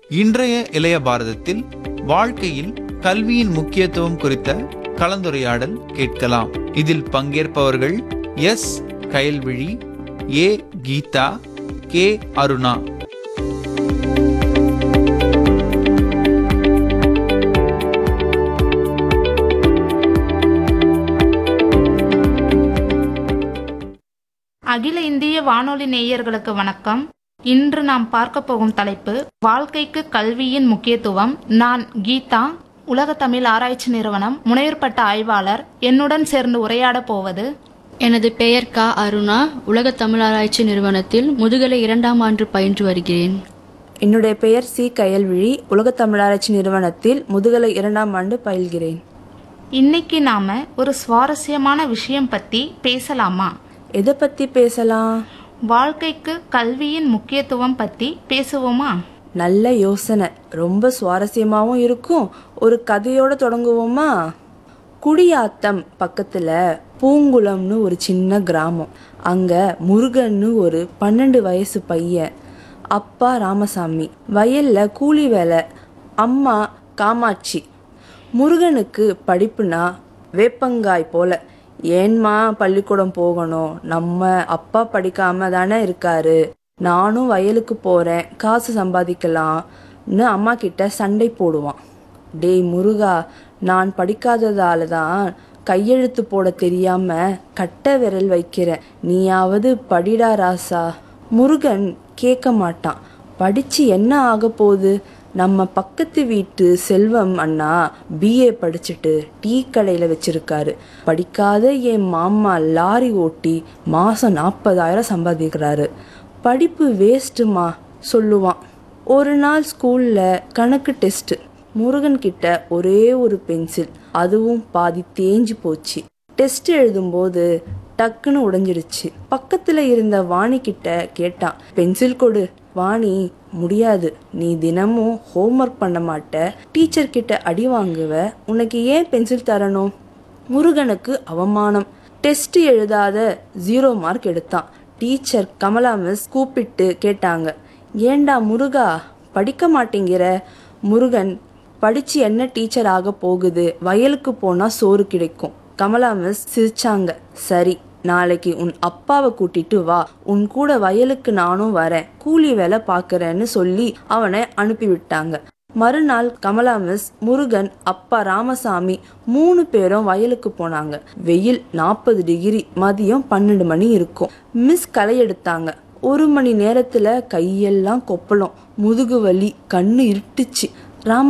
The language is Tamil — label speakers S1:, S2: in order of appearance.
S1: இன்றைய இளைய பாரதத்தில் வாழ்க்கையில் கல்வியின் முக்கியத்துவம் குறித்த கலந்துரையாடல் கேட்கலாம் இதில் பங்கேற்பவர்கள் S Kayalvizhi A Geetha K Aruna
S2: அகில இந்திய வானொலி நேயர்களுக்கு வணக்கம் இன்று நாம் பார்க்க போகும் தலைப்பு வாழ்க்கைக்கு கல்வியின் முக்கியத்துவம் நான் கீதா உலக தமிழ் ஆராய்ச்சி நிறுவனம் முனைவர் பட்ட ஆய்வாளர் என்னுடன் சேர்ந்து உரையாடப் போவது
S3: எனது பெயர் கா அருணா உலக தமிழாராய்ச்சி நிறுவனத்தில் முதுகலை இரண்டாம் ஆண்டு பயின்று வருகிறேன்
S4: என்னுடைய பெயர் சி கயல்விழி உலக தமிழாராய்ச்சி நிறுவனத்தில் முதுகலை இரண்டாம் ஆண்டு பயில்கிறேன்
S2: இன்னைக்கு நாம ஒரு சுவாரஸ்யமான விஷயம் பத்தி பேசலாமா
S4: எதை பத்தி பேசலாம்
S2: வாழ்க்கைக்கு கல்வியின் முக்கியத்துவம் பத்தி பேசுவோமா
S4: நல்ல யோசனை ரொம்ப சுவாரஸ்யமாவும் இருக்கும் ஒரு கதையோட தொடங்குவோமா குடியாத்தம் பக்கத்துல பூங்குளம்னு ஒரு சின்ன கிராமம் அங்க முருகன்னு ஒரு பன்னெண்டு வயசு பையன் அப்பா ராமசாமி வயல்ல கூலி வேலை அம்மா காமாட்சி முருகனுக்கு படிப்புனா வேப்பங்காய் போல ஏன்மா பள்ளிக்கூடம் போகணும் நம்ம அப்பா படிக்காம தானே இருக்காரு நானும் வயலுக்கு போறேன் காசு சம்பாதிக்கலாம்னு அம்மா கிட்ட சண்டை போடுவான் டேய் முருகா நான் படிக்காததால தான் கையெழுத்து போட தெரியாம கட்ட விரல் வைக்கிறேன் நீயாவது படிடா ராசா முருகன் கேட்க மாட்டான் படிச்சு என்ன ஆக போகுது நம்ம பக்கத்து வீட்டு செல்வம் அண்ணா பிஏ படிச்சுட்டு டீ கடையில வச்சிருக்காரு படிக்காத என் மாமா லாரி ஓட்டி மாசம் நாற்பதாயிரம் சம்பாதிக்கிறாரு படிப்பு வேஸ்ட்டுமா சொல்லுவான் ஒரு நாள் ஸ்கூல்ல கணக்கு டெஸ்ட் முருகன் கிட்ட ஒரே ஒரு பென்சில் அதுவும் பாதி தேஞ்சு போச்சு டெஸ்ட் எழுதும்போது டக்குன்னு உடைஞ்சிடுச்சு பக்கத்துல இருந்த வாணி கிட்ட கேட்டான் பென்சில் கொடு வாணி முடியாது நீ தினமும் ஹோம்ஒர்க் பண்ண மாட்ட டீச்சர் கிட்ட அடி வாங்குவ உனக்கு ஏன் பென்சில் தரணும் முருகனுக்கு அவமானம் டெஸ்ட் எழுதாத ஜீரோ மார்க் எடுத்தான் டீச்சர் கமலா மிஸ் கூப்பிட்டு கேட்டாங்க ஏண்டா முருகா படிக்க மாட்டேங்கிற முருகன் படிச்சு என்ன டீச்சர் ஆக போகுது வயலுக்கு போனா சோறு கிடைக்கும் கமலா மிஸ் சிரிச்சாங்க சரி நாளைக்கு உன் அப்பாவை கூட்டிட்டு வா உன் கூட வயலுக்கு நானும் வரேன் கூலி வேலை பாக்குறேன்னு சொல்லி அவனை அனுப்பிவிட்டாங்க மறுநாள் கமலா மிஸ் முருகன் அப்பா ராமசாமி மூணு பேரும் வயலுக்கு போனாங்க வெயில் நாற்பது டிகிரி மதியம் பன்னெண்டு மணி இருக்கும் மிஸ் களை எடுத்தாங்க ஒரு மணி நேரத்துல கையெல்லாம் கொப்பளம் முதுகு வலி கண்ணு இருட்டுச்சு ராம